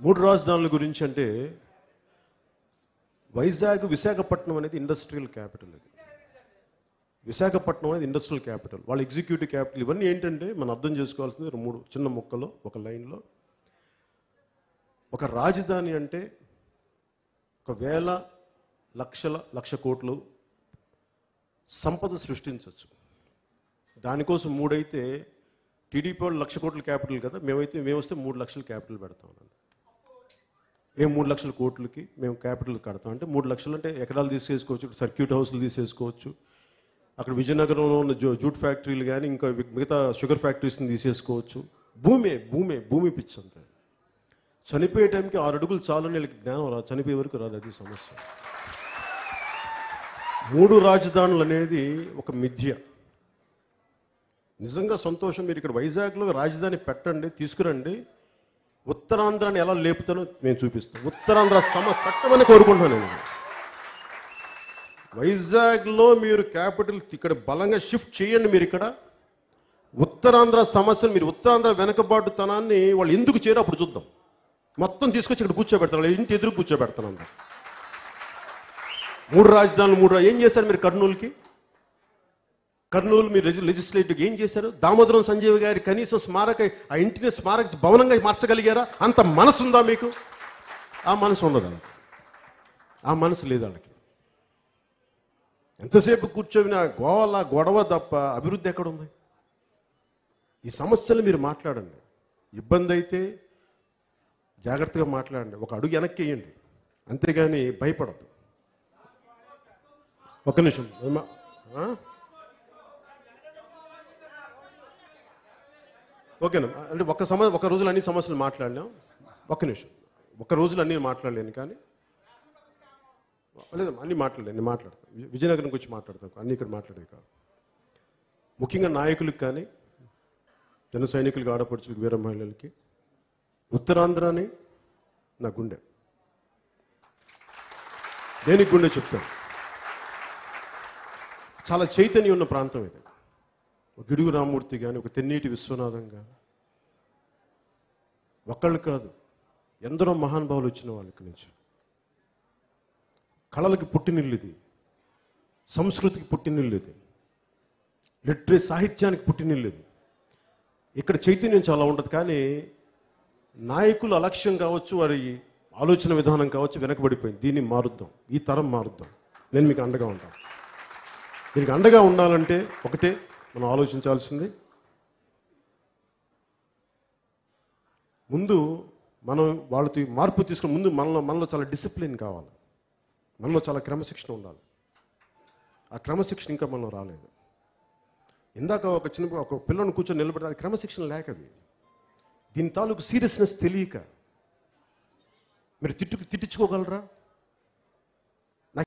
మూడు రాజధానుల గురించి అంటే వైజాగ్ విశాఖపట్నం అనేది ఇండస్ట్రియల్ క్యాపిటల్ అది విశాఖపట్నం అనేది ఇండస్ట్రియల్ క్యాపిటల్ వాళ్ళ ఎగ్జిక్యూటివ్ క్యాపిటల్ ఇవన్నీ ఏంటంటే మనం అర్థం చేసుకోవాల్సింది రెండు మూడు చిన్న ముక్కలో ఒక లైన్లో ఒక రాజధాని అంటే ఒక వేల లక్షల లక్ష కోట్లు సంపద సృష్టించవచ్చు దానికోసం మూడైతే టీడీపీ వాళ్ళు లక్ష కోట్ల క్యాపిటల్ కదా మేమైతే మేము వస్తే మూడు లక్షల క్యాపిటల్ పెడతాం అన్నది. మేము మూడు లక్షల కోట్లకి మేము క్యాపిటల్ కడతాం అంటే మూడు లక్షలు అంటే ఎకరాలు తీసేసుకోవచ్చు ఇక్కడ సర్క్యూట్ హౌస్లు తీసేసుకోవచ్చు అక్కడ విజయనగరంలో ఉన్న జూ జూట్ ఫ్యాక్టరీలు కానీ ఇంకా మిగతా షుగర్ ఫ్యాక్టరీస్ని తీసేసుకోవచ్చు భూమే భూమే భూమి పిచ్చి అంతే చనిపోయే టైంకి ఆరు అడుగులు చాలని వీళ్ళకి జ్ఞానం రాదు చనిపోయే వరకు రాదు అది సమస్య మూడు రాజధానులు అనేది ఒక మిథ్య నిజంగా సంతోషం మీరు ఇక్కడ వైజాగ్లో రాజధాని పెట్టండి తీసుకురండి ఉత్తరాంధ్రాన్ని ఎలా లేపుతానో మేము చూపిస్తాం ఉత్తరాంధ్ర సమ పెట్టమని కోరుకుంటున్నాను నేను వైజాగ్లో మీరు క్యాపిటల్ ఇక్కడ బలంగా షిఫ్ట్ చేయండి మీరు ఇక్కడ ఉత్తరాంధ్ర సమస్యలు మీరు ఉత్తరాంధ్ర వెనకబాటుతనాన్ని వాళ్ళు ఎందుకు చేయరు అప్పుడు చూద్దాం మొత్తం తీసుకొచ్చి ఇక్కడ కూర్చోబెడతాను వాళ్ళ ఇంటి ఎదురు కూర్చోబెడతాను అందరు మూడు రాజధానులు మూడు రా- ఏం చేశారు మీరు కర్నూలుకి కర్నూలు మీరు లెజి లెజిస్లేటివ్ ఏం చేశారు దామోదరం సంజీవ్ గారి కనీసం స్మారక ఆ ఇంటిని స్మారక భవనంగా మార్చగలిగారా అంత మనసు ఉందా మీకు ఆ మనసు ఉండదు వాళ్ళకి ఆ మనసు లేదు వాళ్ళకి ఎంతసేపు కూర్చోవినా గోల గొడవ తప్ప అభివృద్ధి ఎక్కడ ఉంది ఈ సమస్యలు మీరు మాట్లాడండి ఇబ్బంది అయితే జాగ్రత్తగా మాట్లాడండి ఒక అడుగు వెనక్కి వేయండి అంతేగాని భయపడద్దు ఒక నిమిషం ఏమా- ఆ? ఓకేనా అంటే ఒక సమ ఒక రోజులో అన్ని సమస్యలు మాట్లాడినాం ఒక్క నిమిషం ఒక రోజులో అన్ని మాట్లాడలేను కానీ లేదు అన్ని మాట్లాడలేను నేను మాట్లాడతాను వి- విజయనగరం గురించి మాట్లాడతాను అన్ని ఇక్కడ మాట్లాడే కాదు ముఖ్యంగా నాయకులకు కానీ జన సైనికులకు ఆడపడుచులకు వీర మహిళలకి ఉత్తరాంధ్రాని నా గుండె దేనికి గుండె చెప్తాను చాలా చైతన్యం ఉన్న ప్రాంతం ఇది ఒక గిడుగు రామూర్తి కానీ ఒక తెన్నీటి విశ్వనాథం కానీ ఒక్కళ్ళు కాదు ఎందరో మహానుభావులు వచ్చిన వాళ్ళకి నుంచి కళలకి పుట్టినిల్లు ఇది సంస్కృతికి పుట్టినిల్లు ఇది లిటరీ సాహిత్యానికి పుట్టినిల్లు ఇది ఇక్కడ చైతన్యం చాలా ఉండదు కానీ నాయకులు అలక్ష్యం కావచ్చు వారి ఆలోచన విధానం కావచ్చు వెనకబడిపోయింది దీన్ని మారుద్దాం ఈ తరం మారుద్దాం నేను మీకు అండగా ఉంటాను దీనికి అండగా ఉండాలంటే ఒకటే మనం ఆలోచించాల్సింది ముందు మనం వాళ్ళతో ఈ మార్పు తీసుకుని ముందు మనలో మనలో చాలా డిసిప్లిన్ కావాలి మనలో చాలా క్రమశిక్షణ ఉండాలి ఆ క్రమశిక్షణ ఇంకా మనం రాలేదు ఇందాక ఒక చిన్న ఒక పిల్లని కూర్చొని నిలబడితే అది క్రమశిక్షణ లేకది దీని తాలూకు సీరియస్నెస్ తెలియక మీరు తిట్టు తిట్టించుకోగలరా